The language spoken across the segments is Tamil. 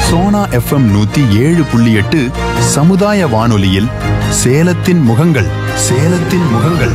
சோனா எஃப்எம் நூத்தி ஏழு புள்ளி எட்டு சமுதாய வானொலியில் சேலத்தின் முகங்கள் சேலத்தின் முகங்கள்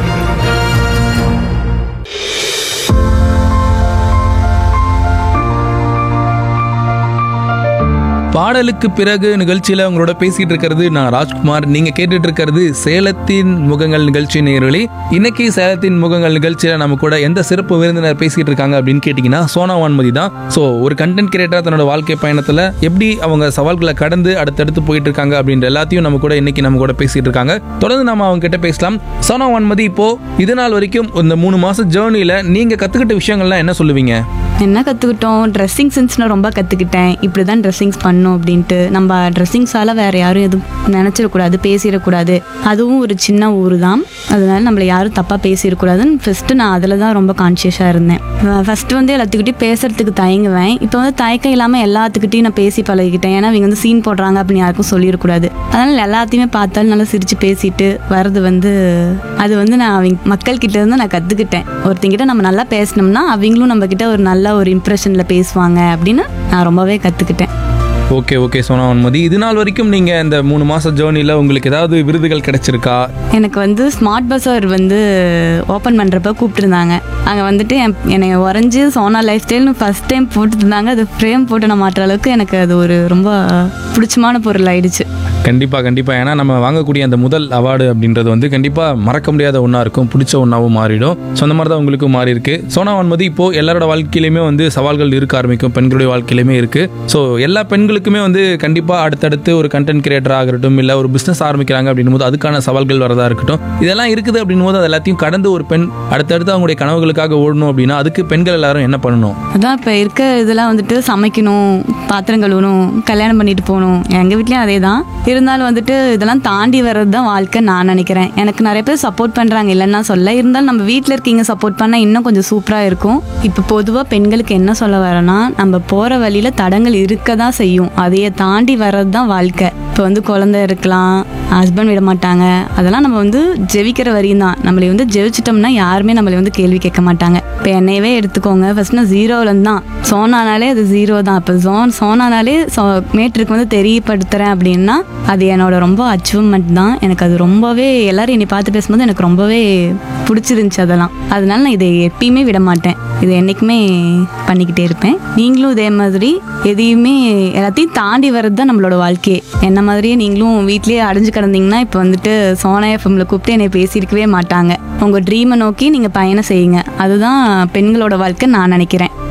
பாடலுக்கு பிறகு நிகழ்ச்சியில உங்களோட பேசிட்டு இருக்கிறது நான் ராஜ்குமார் நீங்க கேட்டுட்டு இருக்கிறது சேலத்தின் முகங்கள் நிகழ்ச்சி நேரலி இன்னைக்கு சேலத்தின் முகங்கள் நிகழ்ச்சியில நம்ம கூட எந்த சிறப்பு விருந்தினர் பேசிட்டு இருக்காங்க அப்படின்னு கேட்டீங்கன்னா சோனா வான்மதி தான் ஸோ ஒரு கண்டென்ட் கிரியேட்டர் தன்னோட வாழ்க்கை பயணத்துல எப்படி அவங்க சவால்களை கடந்து அடுத்தடுத்து போயிட்டு இருக்காங்க அப்படின்ற எல்லாத்தையும் நம்ம கூட இன்னைக்கு நம்ம கூட பேசிட்டு இருக்காங்க தொடர்ந்து நம்ம அவங்க கிட்ட பேசலாம் சோனா வான்மதி இப்போ இது நாள் வரைக்கும் இந்த மூணு மாசம் ஜேர்னில நீங்க கத்துக்கிட்ட விஷயங்கள்லாம் என்ன சொல்லுவீங்க என்ன கற்றுக்கிட்டோம் ட்ரெஸ்ஸிங் சென்ஸ் நான் ரொம்ப கற்றுக்கிட்டேன் இப்படி தான் ட்ரெஸ்ஸிங்ஸ் பண்ணணும் அப்படின்ட்டு நம்ம ட்ரெஸ்ஸிங்ஸால் வேறு யாரும் எதுவும் நினச்சிடக்கூடாது பேசிடக்கூடாது அதுவும் ஒரு சின்ன ஊர் தான் அதனால நம்மளை யாரும் தப்பாக பேசிடக்கூடாதுன்னு ஃபஸ்ட்டு நான் அதில் தான் ரொம்ப கான்ஷியஸாக இருந்தேன் ஃபஸ்ட்டு வந்து எல்லாத்துக்கிட்டையும் பேசுறதுக்கு தயங்குவேன் இப்போ வந்து தயக்கம் இல்லாமல் எல்லாத்துக்கிட்டையும் நான் பேசி பழகிக்கிட்டேன் ஏன்னா இவங்க வந்து சீன் போடுறாங்க அப்படின்னு யாருக்கும் சொல்லிடக்கூடாது அதனால் எல்லாத்தையுமே பார்த்தாலும் நல்லா சிரித்து பேசிட்டு வர்றது வந்து அது வந்து நான் அவங்க மக்கள்கிட்ட இருந்து நான் கற்றுக்கிட்டேன் ஒருத்தங்கிட்ட நம்ம நல்லா பேசினோம்னா அவங்களும் நம்ம கிட்ட ஒரு நல்ல ஒரு இம்ப்ரெஷனில் பேசுவாங்க அப்படின்னு நான் ரொம்பவே கற்றுக்கிட்டேன் ஓகே ஓகே சோனா வான்மதி இது நாள் வரைக்கும் நீங்க இந்த மூணு மாசம் ஜேர்னில உங்களுக்கு ஏதாவது விருதுகள் கிடைச்சிருக்கா எனக்கு வந்து ஸ்மார்ட் பஸார் வந்து ஓப்பன் பண்ணுறப்ப கூப்பிட்டுருந்தாங்க அங்கே வந்துட்டு என் என்னை உறைஞ்சி சோனா லைஃப் ஸ்டைல்னு ஃபஸ்ட் டைம் போட்டுருந்தாங்க அது ஃப்ரேம் போட்டு நான் மாட்டுற அளவுக்கு எனக்கு அது ஒரு ரொம்ப பிடிச்சமான பொருள் ஆயிடுச்சு கண்டிப்பா கண்டிப்பா ஏன்னா நம்ம வாங்கக்கூடிய அந்த முதல் அவார்டு அப்படின்றது வந்து கண்டிப்பா மறக்க முடியாத ஒன்றா இருக்கும் பிடிச்ச ஒன்றாவும் மாறிடும் ஸோ அந்த மாதிரி தான் உங்களுக்கு மாறி இருக்கு சோனா வான்மதி இப்போ எல்லாரோட வாழ்க்கையிலுமே வந்து சவால்கள் இருக்க ஆரம்பிக்கும் பெண்களுடைய வாழ்க்கையிலுமே இருக்கு ஸோ எல்லா பெண்களுக்குமே வந்து கண்டிப்பா அடுத்தடுத்து ஒரு கண்டென்ட் கிரியேட்டர் ஆகட்டும் இல்லை ஒரு பிஸ்னஸ் ஆரம்பிக்கிறாங்க அப்படின்னும் போது அதுக்கான சவால்கள் வரதா இருக்கட்டும் இதெல்லாம் இருக்குது அப்படின்னும் போது அது எல்லாத்தையும் கடந்து ஒரு பெண் அடுத்தடுத்து அவங்களுடைய கனவுகளுக்காக ஓடணும் அப்படின்னா அதுக்கு பெண்கள் எல்லாரும் என்ன பண்ணணும் அதான் இப்போ இருக்க இதெல்லாம் வந்துட்டு சமைக்கணும் பாத்திரம் கழுவணும் கல்யாணம் பண்ணிட்டு போகணும் எங்கள் வீட்லேயும் அதே தான் இருந்தாலும் வந்துட்டு இதெல்லாம் தாண்டி வர்றது தான் வாழ்க்கை நான் நினைக்கிறேன் எனக்கு நிறைய பேர் சப்போர்ட் பண்ணுறாங்க இல்லைன்னா சொல்ல இருந்தாலும் நம்ம வீட்டில் இருக்கீங்க சப்போர்ட் பண்ணால் இன்னும் கொஞ்சம் சூப்பராக இருக்கும் இப்போ பொதுவாக பெண்களுக்கு என்ன சொல்ல வரேன்னா நம்ம போகிற வழியில் தடங்கள் இருக்க தான் செய்யும் அதையே தாண்டி வர்றது தான் வாழ்க்கை இப்போ வந்து குழந்தை இருக்கலாம் ஹஸ்பண்ட் விட மாட்டாங்க அதெல்லாம் நம்ம வந்து ஜெபிக்கிற வரையும் தான் நம்மளை வந்து ஜெயிச்சிட்டோம்னா யாருமே நம்மளை வந்து கேள்வி கேட்க மாட்டாங்க இப்போ என்னையவே எடுத்துக்கோங்க ஃபர்ஸ்ட் நான் ஜீரோலேருந்து தான் சோனானாலே அது ஜீரோ தான் இப்போ ஜோன் சோனானாலே சோ மேட்ருக்கு வந்து தெரியப்படுத்துகிறேன் அப்படின்னா அது என்னோட ரொம்ப அச்சீவ்மெண்ட் தான் எனக்கு அது ரொம்பவே எல்லாரும் என்னை பார்த்து பேசும்போது எனக்கு ரொம்பவே பிடிச்சிருந்துச்சு அதெல்லாம் அதனால நான் இதை எப்பயுமே விட மாட்டேன் இது என்றைக்குமே பண்ணிக்கிட்டே இருப்பேன் நீங்களும் இதே மாதிரி எதையுமே எல்லாத்தையும் தாண்டி வர்றது தான் நம்மளோட வாழ்க்கையே என்ன மாதிரியே நீங்களும் வீட்லயே அடைஞ்சு கிடந்தீங்கன்னா இப்போ வந்துட்டு சோனா எஃப்எம்ல கூப்பிட்டு என்னை பேசியிருக்கவே மாட்டாங்க உங்கள் ட்ரீமை நோக்கி நீங்கள் பயணம் செய்யுங்க அதுதான் பெண்களோட வாழ்க்கை நான் நினைக்கிறேன்